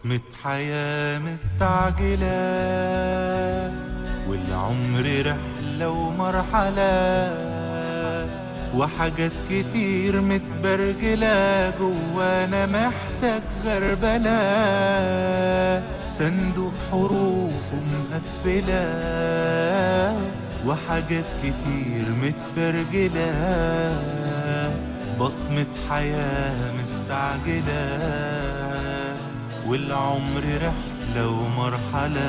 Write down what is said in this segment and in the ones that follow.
بصمة حياة مستعجلة والعمر رحلة ومرحلة وحاجات كتير متبرجلة جوانا محتاج غربلة صندوق حروف مقفلة وحاجات كتير متبرجلة بصمة حياة مستعجلة والعمر رحلة ومرحلة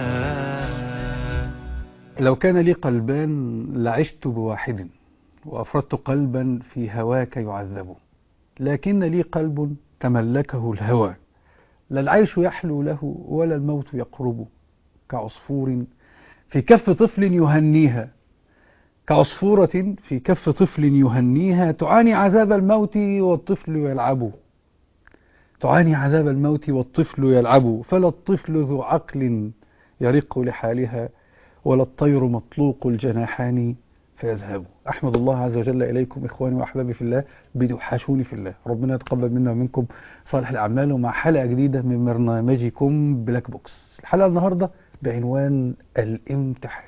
لو كان لي قلبان لعشت بواحد وأفردت قلبا في هواك يعذب لكن لي قلب تملكه الهوى لا العيش يحلو له ولا الموت يقرب كعصفور في كف طفل يهنيها كعصفورة في كف طفل يهنيها تعاني عذاب الموت والطفل يلعب تعاني عذاب الموت والطفل يلعب فلا الطفل ذو عقل يرق لحالها ولا الطير مطلوق الجناحان فيذهب أحمد الله عز وجل إليكم إخواني وأحبابي في الله بتوحشوني في الله ربنا يتقبل منا ومنكم صالح الأعمال ومع حلقة جديدة من برنامجكم بلاك بوكس الحلقة النهاردة بعنوان الامتحان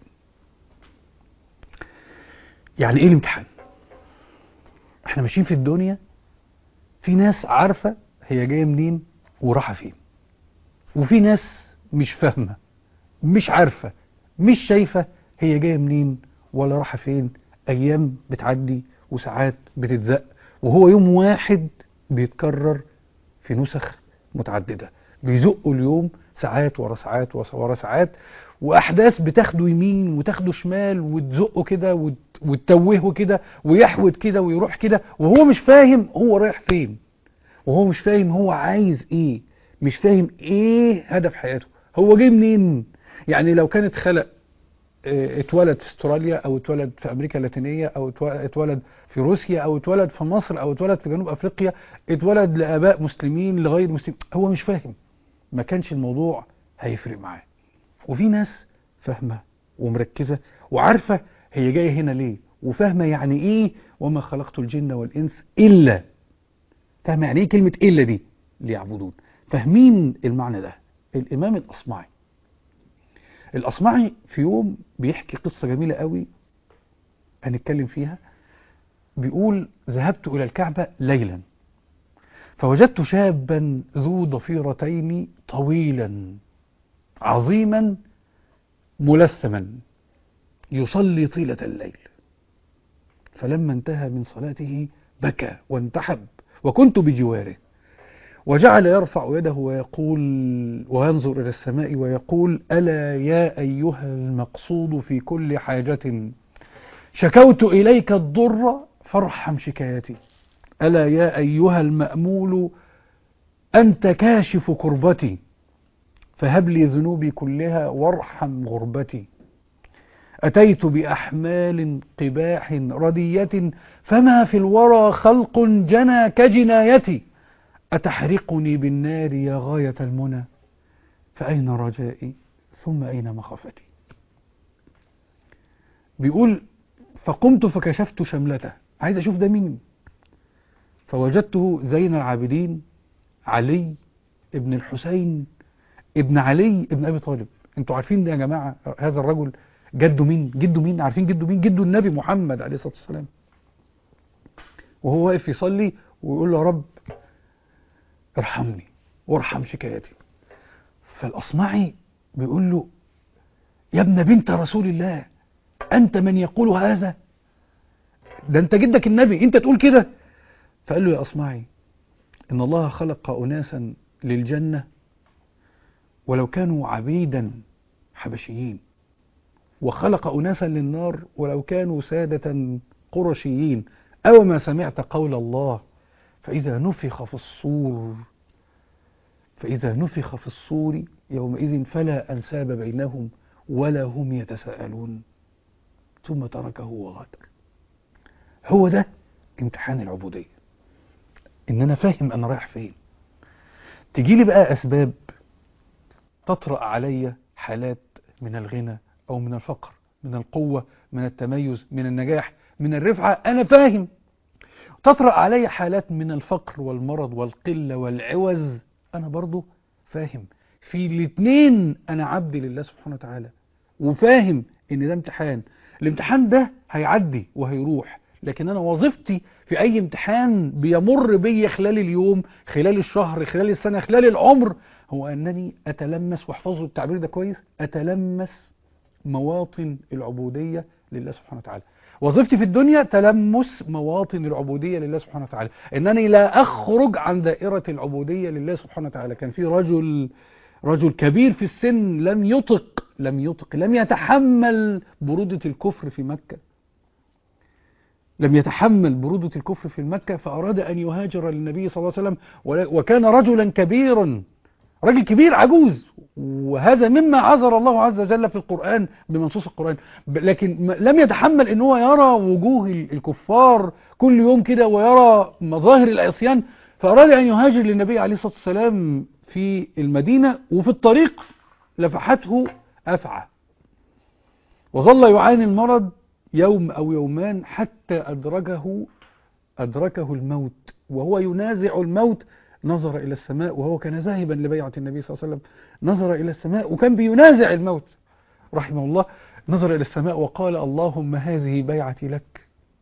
يعني ايه الامتحان احنا ماشيين في الدنيا في ناس عارفة هي جاية منين وراحة فين وفي ناس مش فاهمة مش عارفة مش شايفة هي جاية منين ولا راحة فين ايام بتعدي وساعات بتتزق وهو يوم واحد بيتكرر في نسخ متعددة بيزقوا اليوم ساعات ورا ساعات ورا ساعات واحداث بتاخده يمين وتاخده شمال وتزقه كده وت- وتتوهه كده ويحود كده ويروح كده وهو مش فاهم هو رايح فين وهو مش فاهم هو عايز ايه مش فاهم ايه هدف حياته هو جاي منين يعني لو كان اتخلق اه، اتولد في استراليا او اتولد في امريكا اللاتينيه او اتو- اتولد في روسيا او اتولد في مصر او اتولد في جنوب افريقيا اتولد لاباء مسلمين لغير مسلمين هو مش فاهم ما كانش الموضوع هيفرق معاه وفي ناس فاهمة ومركزة وعارفة هي جاية هنا ليه وفاهمة يعني ايه وما خلقت الجن والإنس إلا فاهمة يعني ايه كلمة إلا دي ليعبدون فاهمين المعنى ده الإمام الأصمعي الأصمعي في يوم بيحكي قصة جميلة قوي هنتكلم فيها بيقول ذهبت إلى الكعبة ليلا فوجدت شابا ذو ضفيرتين طويلا عظيما ملثما يصلي طيلة الليل فلما انتهى من صلاته بكى وانتحب وكنت بجواره وجعل يرفع يده ويقول وينظر إلى السماء ويقول ألا يا أيها المقصود في كل حاجة شكوت إليك الضر فارحم شكايتي ألا يا أيها المأمول أنت كاشف كربتي فهب لي ذنوبي كلها وارحم غربتي أتيت بأحمال قباح ردية فما في الورى خلق جنى كجنايتي أتحرقني بالنار يا غاية المنى فأين رجائي ثم أين مخافتي بيقول فقمت فكشفت شملته عايز أشوف ده مين فوجدته زين العابدين علي ابن الحسين ابن علي ابن ابي طالب انتوا عارفين ده يا جماعه هذا الرجل جده مين جده مين عارفين جده مين جده النبي محمد عليه الصلاه والسلام وهو واقف يصلي ويقول له يا رب ارحمني وارحم شكايتي فالاصمعي بيقول له يا ابن بنت رسول الله انت من يقول هذا ده انت جدك النبي انت تقول كده فقال له يا اصمعي ان الله خلق اناسا للجنه ولو كانوا عبيدا حبشيين وخلق أناسا للنار ولو كانوا سادة قرشيين أو ما سمعت قول الله فإذا نفخ في الصور فإذا نفخ في الصور يومئذ فلا أنساب بينهم ولا هم يتساءلون ثم تركه وغادر هو ده امتحان العبودية إن أنا فاهم أنا رايح فين تجيلي بقى أسباب تطرأ علي حالات من الغنى أو من الفقر من القوة من التميز من النجاح من الرفعة أنا فاهم تطرأ علي حالات من الفقر والمرض والقلة والعوز أنا برضو فاهم في الاثنين انا عبد لله سبحانه وتعالى وفاهم ان ده امتحان الامتحان ده هيعدي وهيروح لكن انا وظيفتي في اي امتحان بيمر بي خلال اليوم خلال الشهر خلال السنة خلال العمر هو انني اتلمس واحفظوا التعبير ده كويس اتلمس مواطن العبودية لله سبحانه وتعالى وظيفتي في الدنيا تلمس مواطن العبودية لله سبحانه وتعالى انني لا اخرج عن دائرة العبودية لله سبحانه وتعالى كان في رجل رجل كبير في السن لم يطق لم يطق لم يتحمل برودة الكفر في مكة لم يتحمل برودة الكفر في مكة فأراد أن يهاجر للنبي صلى الله عليه وسلم وكان رجلا كبيرا رجل كبير عجوز وهذا مما عذر الله عز وجل في القرآن بمنصوص القرآن لكن لم يتحمل ان هو يرى وجوه الكفار كل يوم كده ويرى مظاهر العصيان فأراد أن يهاجر للنبي عليه الصلاة والسلام في المدينة وفي الطريق لفحته أفعى وظل يعاني المرض يوم أو يومان حتى أدركه أدركه الموت وهو ينازع الموت نظر إلى السماء وهو كان ذاهبا لبيعة النبي صلى الله عليه وسلم نظر إلى السماء وكان بينازع الموت رحمه الله نظر إلى السماء وقال اللهم هذه بيعتي لك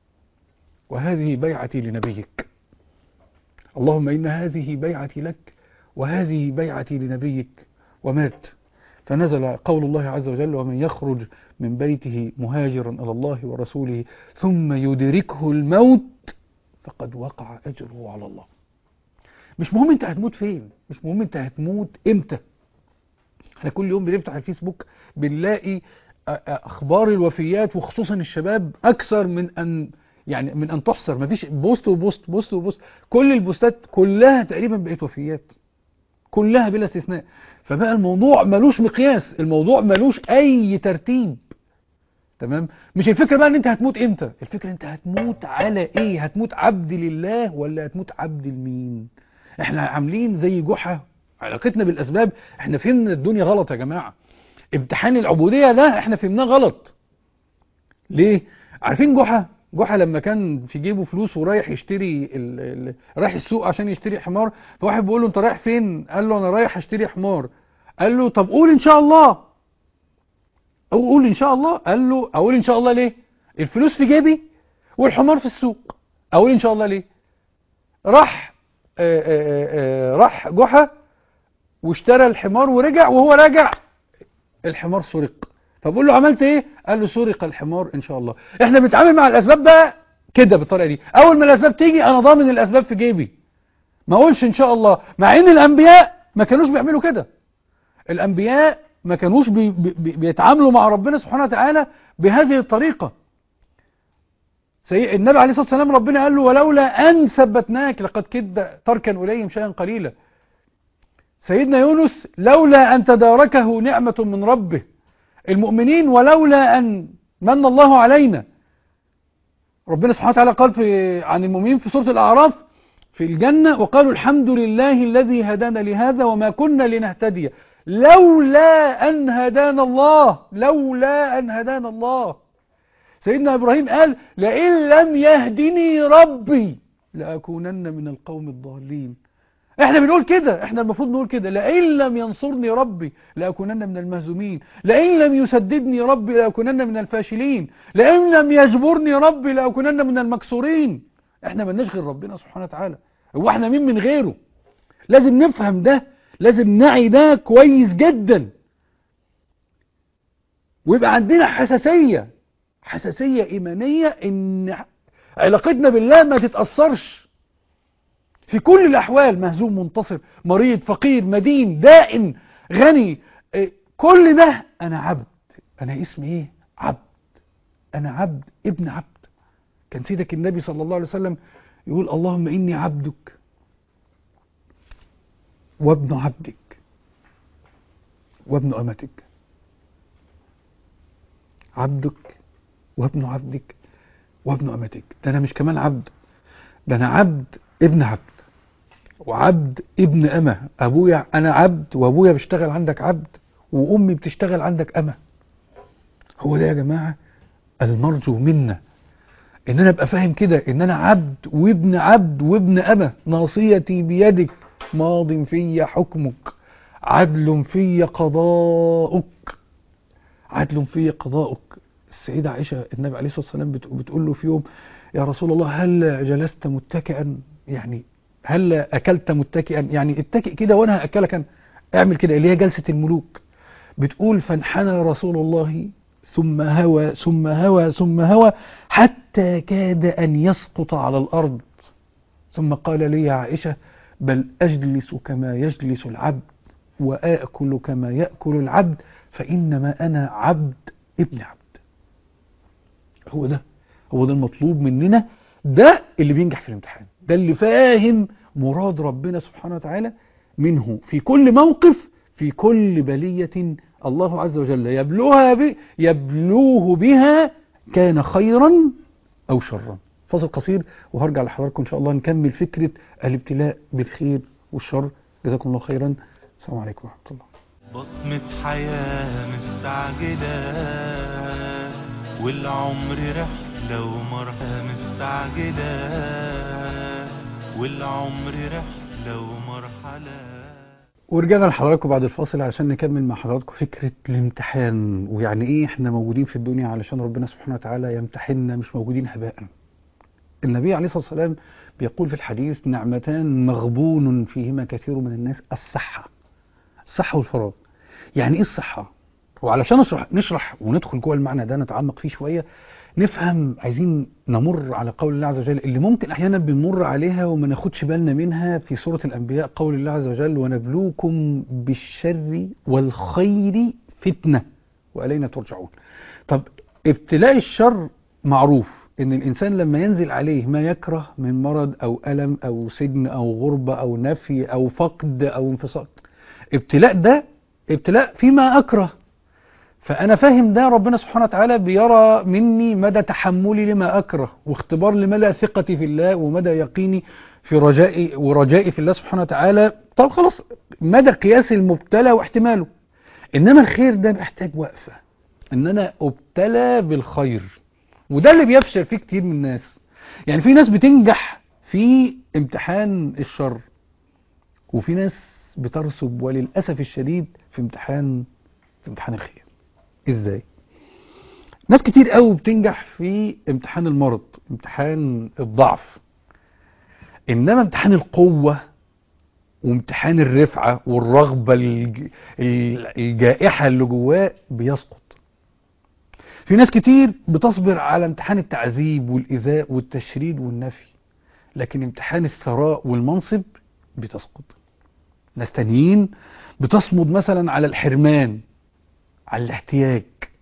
وهذه بيعتي لنبيك اللهم إن هذه بيعتي لك وهذه بيعتي لنبيك ومات فنزل قول الله عز وجل ومن يخرج من بيته مهاجرا إلى الله ورسوله ثم يدركه الموت فقد وقع أجره على الله مش مهم انت هتموت فين مش مهم انت هتموت امتى احنا كل يوم بنفتح الفيسبوك بنلاقي اخبار الوفيات وخصوصا الشباب اكثر من ان يعني من ان تحصر مفيش بوست وبوست بوست وبوست كل البوستات كلها تقريبا بقت وفيات كلها بلا استثناء فبقى الموضوع ملوش مقياس الموضوع ملوش اي ترتيب تمام مش الفكرة بقى ان انت هتموت امتى الفكرة انت هتموت على ايه هتموت عبد لله ولا هتموت عبد لمين احنا عاملين زي جحا علاقتنا بالاسباب احنا فهمنا الدنيا غلط يا جماعة امتحان العبودية ده احنا فهمناه غلط ليه عارفين جحا جحا لما كان في جيبه فلوس ورايح يشتري ال... ال... رايح السوق عشان يشتري حمار فواحد بيقول له انت رايح فين قال له انا رايح اشتري حمار قال له طب قول ان شاء الله او قول ان شاء الله قال له اقول ان شاء الله ليه الفلوس في جيبي والحمار في السوق اقول ان شاء الله ليه راح آآ آآ راح جحا واشترى الحمار ورجع وهو راجع الحمار سرق فبقول له عملت ايه قال له سرق الحمار ان شاء الله احنا بنتعامل مع الاسباب بقى كده بالطريقه دي اول ما الاسباب تيجي انا ضامن الاسباب في جيبي ما اقولش ان شاء الله مع ان الانبياء ما كانوش بيعملوا كده الانبياء ما كانوش بي بي بيتعاملوا مع ربنا سبحانه وتعالى بهذه الطريقة سي... النبي عليه الصلاة والسلام ربنا قال له ولولا أن ثبتناك لقد كد تركا إليهم شيئا قليلا سيدنا يونس لولا أن تداركه نعمة من ربه المؤمنين ولولا أن من الله علينا ربنا سبحانه وتعالى قال في عن المؤمنين في سورة الأعراف في الجنة وقالوا الحمد لله الذي هدانا لهذا وما كنا لنهتدي لولا أن هدانا الله لولا أن هدانا الله سيدنا إبراهيم قال لئن لم يهدني ربي لأكونن من القوم الضالين احنا بنقول كده احنا المفروض نقول كده لئن لم ينصرني ربي لأكونن من المهزومين لئن لم يسددني ربي لأكونن من الفاشلين لئن لم يجبرني ربي لأكونن من المكسورين احنا ملناش غير ربنا سبحانه وتعالى هو احنا مين من غيره لازم نفهم ده لازم نعي ده كويس جدا ويبقى عندنا حساسية حساسية إيمانية إن علاقتنا بالله ما تتأثرش في كل الأحوال مهزوم منتصر مريض فقير مدين دائن غني كل ده أنا عبد أنا اسمي إيه عبد أنا عبد ابن عبد كان سيدك النبي صلى الله عليه وسلم يقول اللهم إني عبدك وابن عبدك وابن أمتك عبدك وابن عبدك وابن أمتك ده أنا مش كمان عبد ده أنا عبد ابن عبد وعبد ابن أمة أبويا أنا عبد وأبويا بيشتغل عندك عبد وأمي بتشتغل عندك أمة هو ده يا جماعة المرجو منا ان انا ابقى فاهم كده ان انا عبد وابن عبد وابن أمة ناصيتي بيدك ماض في حكمك عدل في قضاؤك عدل في قضاؤك السيدة عائشة النبي عليه الصلاة والسلام بت- بتقول له في يوم يا رسول الله هل جلست متكئا يعني هل أكلت متكئا يعني اتكئ كده وأنا هأكلك أنا اعمل كده اللي هي جلسة الملوك بتقول فانحنى رسول الله ثم هوى ثم هوى ثم هوى حتى كاد أن يسقط على الأرض ثم قال لي يا عائشة بل أجلس كما يجلس العبد وآكل كما يأكل العبد فإنما أنا عبد ابن عبد هو ده هو ده المطلوب مننا ده اللي بينجح في الامتحان ده اللي فاهم مراد ربنا سبحانه وتعالى منه في كل موقف في كل بلية الله عز وجل يبلوها ب... يبلوه بها كان خيرا أو شرا فاصل قصير وهرجع لحضراتكم إن شاء الله نكمل فكرة الابتلاء بالخير والشر جزاكم الله خيرا السلام عليكم ورحمة الله بصمة حياة مستعجلة والعمر رحلة ومرحلة مستعجلة والعمر رحلة ومرحلة ورجعنا لحضراتكم بعد الفاصل عشان نكمل مع حضراتكم فكرة الامتحان ويعني ايه احنا موجودين في الدنيا علشان ربنا سبحانه وتعالى يمتحننا مش موجودين هباء النبي عليه الصلاة والسلام بيقول في الحديث نعمتان مغبون فيهما كثير من الناس الصحة الصحة والفراغ يعني ايه الصحة وعلشان نشرح, نشرح وندخل جوه المعنى ده نتعمق فيه شوية نفهم عايزين نمر على قول الله عز وجل اللي ممكن احيانا بنمر عليها وما ناخدش بالنا منها في سورة الانبياء قول الله عز وجل ونبلوكم بالشر والخير فتنة والينا ترجعون طب ابتلاء الشر معروف ان الانسان لما ينزل عليه ما يكره من مرض او الم او سجن او غربة او نفي او فقد او انفصال ابتلاء ده ابتلاء فيما اكره فأنا فاهم ده ربنا سبحانه وتعالى بيرى مني مدى تحملي لما أكره واختبار لمدى ثقتي في الله ومدى يقيني في رجائي ورجائي في الله سبحانه وتعالى طب خلاص مدى قياس المبتلى واحتماله إنما الخير ده محتاج وقفة إن أنا أبتلى بالخير وده اللي بيفشل فيه كتير من الناس يعني في ناس بتنجح في امتحان الشر وفي ناس بترسب وللأسف الشديد في امتحان في امتحان الخير ازاي ناس كتير قوي بتنجح في امتحان المرض امتحان الضعف انما امتحان القوة وامتحان الرفعة والرغبة الج- الجائحة اللي جواه بيسقط في ناس كتير بتصبر على امتحان التعذيب والإيذاء والتشريد والنفي لكن امتحان الثراء والمنصب بتسقط ناس تانيين بتصمد مثلا على الحرمان على الاحتياج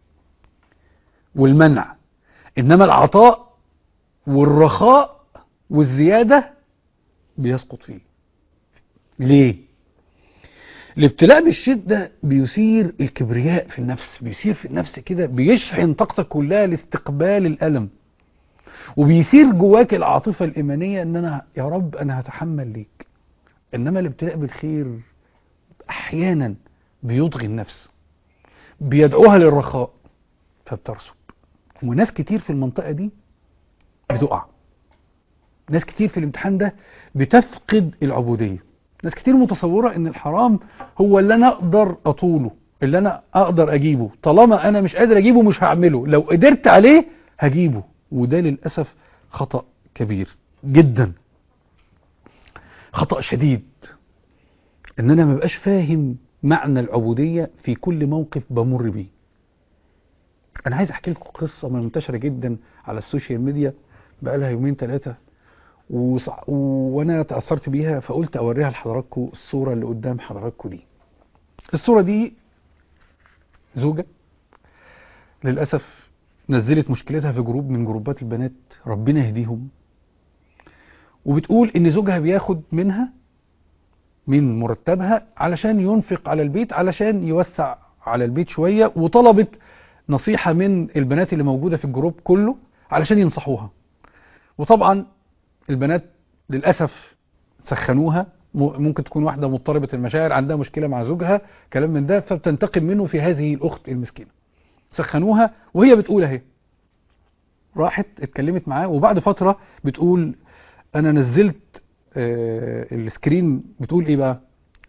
والمنع إنما العطاء والرخاء والزيادة بيسقط فيه ليه؟ الابتلاء بالشدة بيثير الكبرياء في النفس بيثير في النفس كده بيشحن طاقتك كلها لاستقبال الألم وبيثير جواك العاطفة الإيمانية إن أنا يا رب أنا هتحمل ليك إنما الابتلاء بالخير أحيانا بيطغي النفس بيدعوها للرخاء فبترسب وناس كتير في المنطقة دي بتقع ناس كتير في الامتحان ده بتفقد العبودية ناس كتير متصورة ان الحرام هو اللي انا اقدر اطوله اللي انا اقدر اجيبه طالما انا مش قادر اجيبه مش هعمله لو قدرت عليه هجيبه وده للأسف خطأ كبير جدا خطأ شديد ان انا ما بقاش فاهم معنى العبودية في كل موقف بمر بيه انا عايز احكي لكم قصة منتشرة جدا على السوشيال ميديا بقالها يومين ثلاثة وصع... و... وانا تأثرت بيها فقلت اوريها لحضراتكم الصورة اللي قدام حضراتكم دي الصورة دي زوجة للأسف نزلت مشكلتها في جروب من جروبات البنات ربنا يهديهم وبتقول ان زوجها بياخد منها من مرتبها علشان ينفق على البيت علشان يوسع على البيت شوية وطلبت نصيحة من البنات اللي موجودة في الجروب كله علشان ينصحوها وطبعا البنات للأسف سخنوها م- ممكن تكون واحدة مضطربة المشاعر عندها مشكلة مع زوجها كلام من ده فبتنتقم منه في هذه الأخت المسكينة سخنوها وهي بتقول اهي راحت اتكلمت معاه وبعد فترة بتقول انا نزلت آه، السكرين بتقول ايه بقى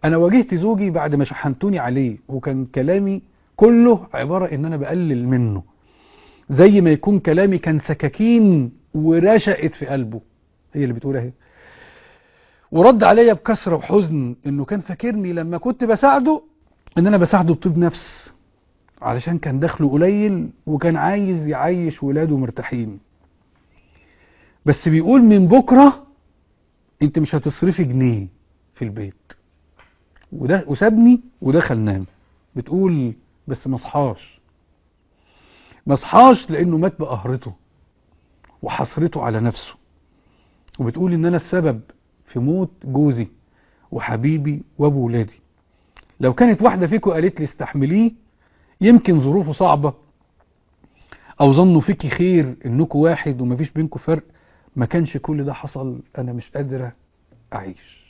انا واجهت زوجي بعد ما شحنتوني عليه وكان كلامي كله عبارة ان انا بقلل منه زي ما يكون كلامي كان سكاكين ورشقت في قلبه هي اللي بتقول اهي ورد عليا بكسرة وحزن انه كان فاكرني لما كنت بساعده ان انا بساعده بطيب نفس علشان كان دخله قليل وكان عايز يعيش ولاده مرتاحين بس بيقول من بكرة انت مش هتصرفي جنيه في البيت وده وسابني ودخل نام بتقول بس ما صحاش ما صحاش لانه مات بقهرته وحسرته على نفسه وبتقول ان انا السبب في موت جوزي وحبيبي وابو ولادي لو كانت واحدة فيكم قالت لي استحمليه يمكن ظروفه صعبة او ظنوا فيكي خير انكم واحد ومفيش بينكم فرق ما كانش كل ده حصل انا مش قادرة اعيش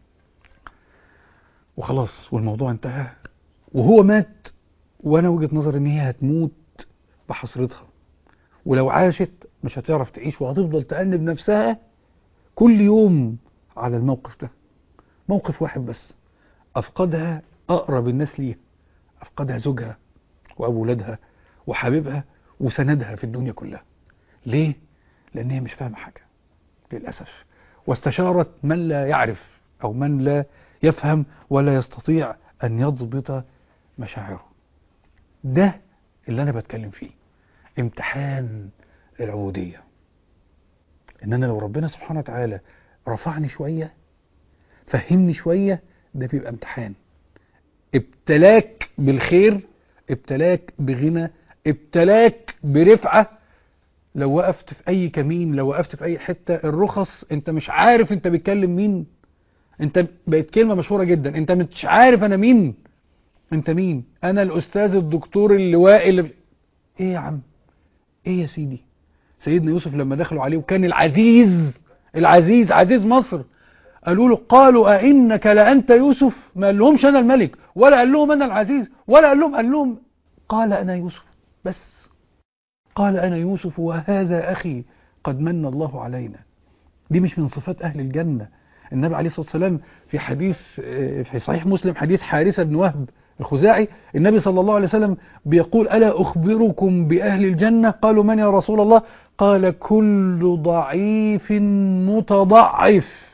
وخلاص والموضوع انتهى وهو مات وانا وجهة نظري ان هي هتموت بحسرتها ولو عاشت مش هتعرف تعيش وهتفضل تأنب نفسها كل يوم على الموقف ده موقف واحد بس أفقدها أقرب الناس ليها أفقدها زوجها وأولادها وحبيبها وسندها في الدنيا كلها ليه؟ لأن هي مش فاهمة حاجة للأسف واستشارت من لا يعرف أو من لا يفهم ولا يستطيع أن يضبط مشاعره ده اللي أنا بتكلم فيه امتحان العبودية ان انا لو ربنا سبحانه وتعالى رفعني شوية فهمني شوية ده بيبقى امتحان ابتلاك بالخير ابتلاك بغنى ابتلاك برفعة لو وقفت في اي كمين لو وقفت في اي حتة الرخص انت مش عارف انت بتكلم مين انت بقت كلمة مشهورة جدا انت مش عارف انا مين انت مين انا الاستاذ الدكتور اللواء اللي ايه يا عم ايه يا سيدي سيدنا يوسف لما دخلوا عليه وكان العزيز العزيز عزيز مصر قالوا له قالوا أئنك لأنت يوسف ما قال لهمش أنا الملك ولا قال لهم أنا العزيز ولا قال لهم قال لهم قال أنا يوسف بس قال أنا يوسف وهذا أخي قد من الله علينا دي مش من صفات أهل الجنة النبي عليه الصلاة والسلام في حديث في صحيح مسلم حديث حارثة بن وهب الخزاعي النبي صلى الله عليه وسلم بيقول ألا أخبركم بأهل الجنة قالوا من يا رسول الله قال كل ضعيف متضعف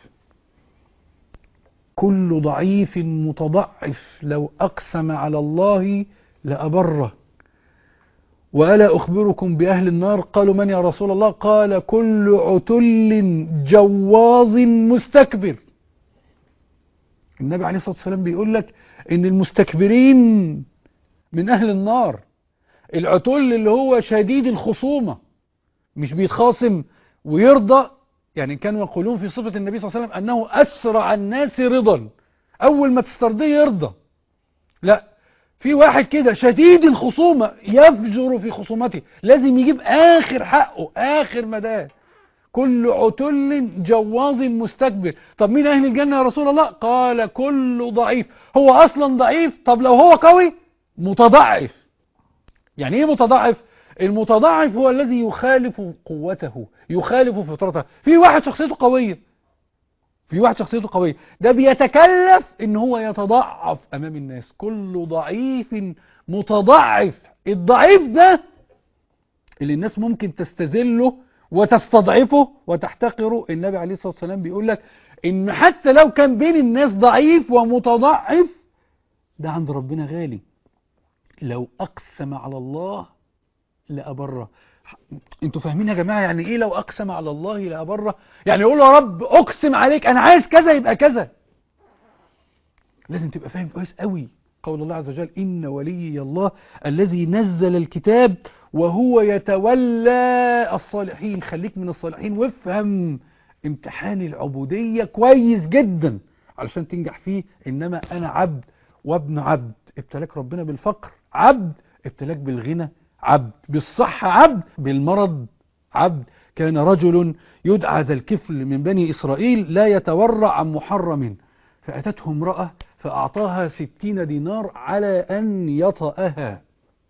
كل ضعيف متضعف لو أقسم على الله لأبره وألا أخبركم بأهل النار قالوا من يا رسول الله قال كل عتل جواظ مستكبر النبي عليه الصلاة والسلام بيقول لك ان المستكبرين من اهل النار العتل اللي هو شديد الخصومة مش بيتخاصم ويرضى يعني كانوا يقولون في صفة النبي صلى الله عليه وسلم انه اسرع الناس رضا اول ما تسترضيه يرضى لا في واحد كده شديد الخصومة يفجر في خصومته لازم يجيب اخر حقه اخر مداه كل عتل جواظ مستكبر طب مين اهل الجنة يا رسول الله قال كل ضعيف هو اصلا ضعيف طب لو هو قوي متضعف يعني ايه متضعف المتضعف هو الذي يخالف قوته يخالف فطرته في واحد شخصيته قوية في واحد شخصيته قوية ده بيتكلف ان هو يتضعف امام الناس كل ضعيف متضعف الضعيف ده اللي الناس ممكن تستذله وتستضعفه وتحتقره النبي عليه الصلاة والسلام بيقول لك ان حتى لو كان بين الناس ضعيف ومتضعف ده عند ربنا غالي لو اقسم على الله لأبره انتوا فاهمين يا جماعة يعني ايه لو اقسم على الله لأبره يعني يقول له يا رب اقسم عليك انا عايز كذا يبقى كذا لازم تبقى فاهم كويس قوي قول الله عز وجل إن ولي الله الذي نزل الكتاب وهو يتولى الصالحين خليك من الصالحين وافهم امتحان العبودية كويس جدا علشان تنجح فيه إنما أنا عبد وابن عبد ابتلاك ربنا بالفقر عبد ابتلاك بالغنى عبد بالصحة عبد بالمرض عبد كان رجل يدعى ذا الكفل من بني إسرائيل لا يتورع عن محرم فأتته امرأة فأعطاها ستين دينار على أن يطأها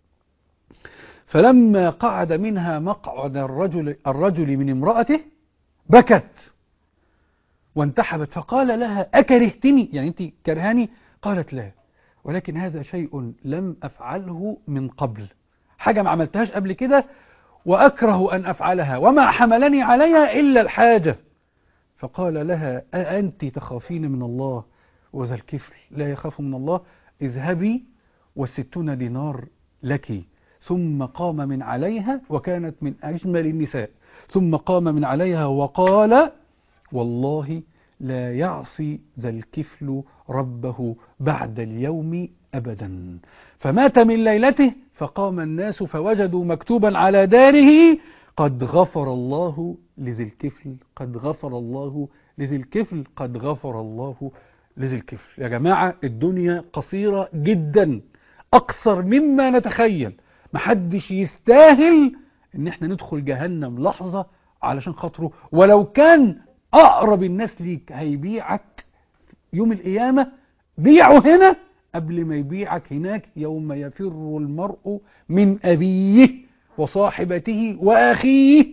فلما قعد منها مقعد الرجل, الرجل من امرأته بكت وانتحبت فقال لها أكرهتني يعني أنت كرهاني قالت لا ولكن هذا شيء لم أفعله من قبل حاجة ما عملتهاش قبل كده وأكره أن أفعلها وما حملني عليها إلا الحاجة فقال لها أأنت تخافين من الله وذا الكفل لا يخاف من الله اذهبي والستون دينار لك ثم قام من عليها وكانت من أجمل النساء ثم قام من عليها وقال والله لا يعصي ذا الكفل ربه بعد اليوم أبدا فمات من ليلته فقام الناس فوجدوا مكتوبا على داره قد غفر الله لذي الكفل قد غفر الله لذي الكفل قد غفر الله لذي الكفل يا جماعة الدنيا قصيرة جدا أقصر مما نتخيل محدش يستاهل ان احنا ندخل جهنم لحظة علشان خاطره ولو كان اقرب الناس ليك هيبيعك يوم القيامة بيعه هنا قبل ما يبيعك هناك يوم يفر المرء من أبيه وصاحبته وأخيه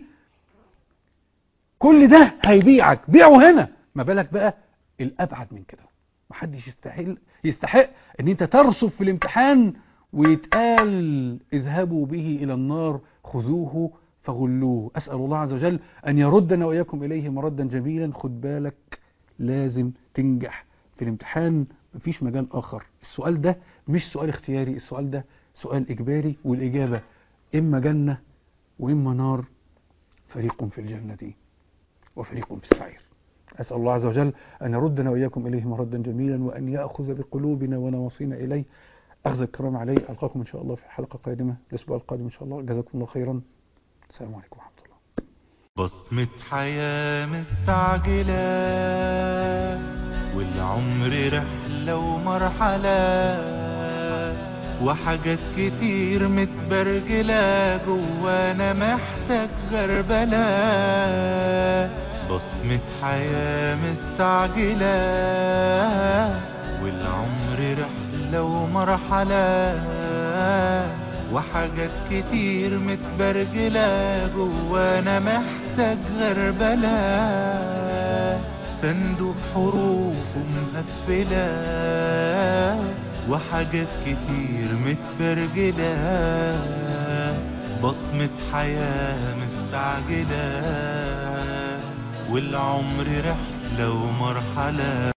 كل ده هيبيعك بيعه هنا ما بالك بقى الأبعد من كده محدش يستحق يستحق ان انت ترصف في الامتحان ويتقال اذهبوا به إلى النار خذوه فغلوه أسأل الله عز وجل أن يردنا وإياكم إليه مردا جميلا خد بالك لازم تنجح في الامتحان مفيش مجال آخر السؤال ده مش سؤال اختياري السؤال ده سؤال إجباري والإجابة إما جنة وإما نار فريق في الجنة وفريق في السعير أسأل الله عز وجل أن يردنا وإياكم إليه مردا جميلا وأن يأخذ بقلوبنا ونواصينا إليه أخذ الكرام عليه ألقاكم إن شاء الله في حلقة قادمة الأسبوع القادم إن شاء الله جزاكم الله خيرا السلام عليكم ورحمة الله بصمة حياة مستعجلة والعمر رحلة ومرحلة وحاجات كتير متبرجلة جوانا محتاج غربلة بصمة حياة مستعجلة والعمر رحلة ومرحلة وحاجات كتير متبرجلة جوانا محتاج غربلة صندوق حروف مقفلة وحاجات كتير متبرجلة بصمة حياة مستعجلة والعمر رحلة ومرحلة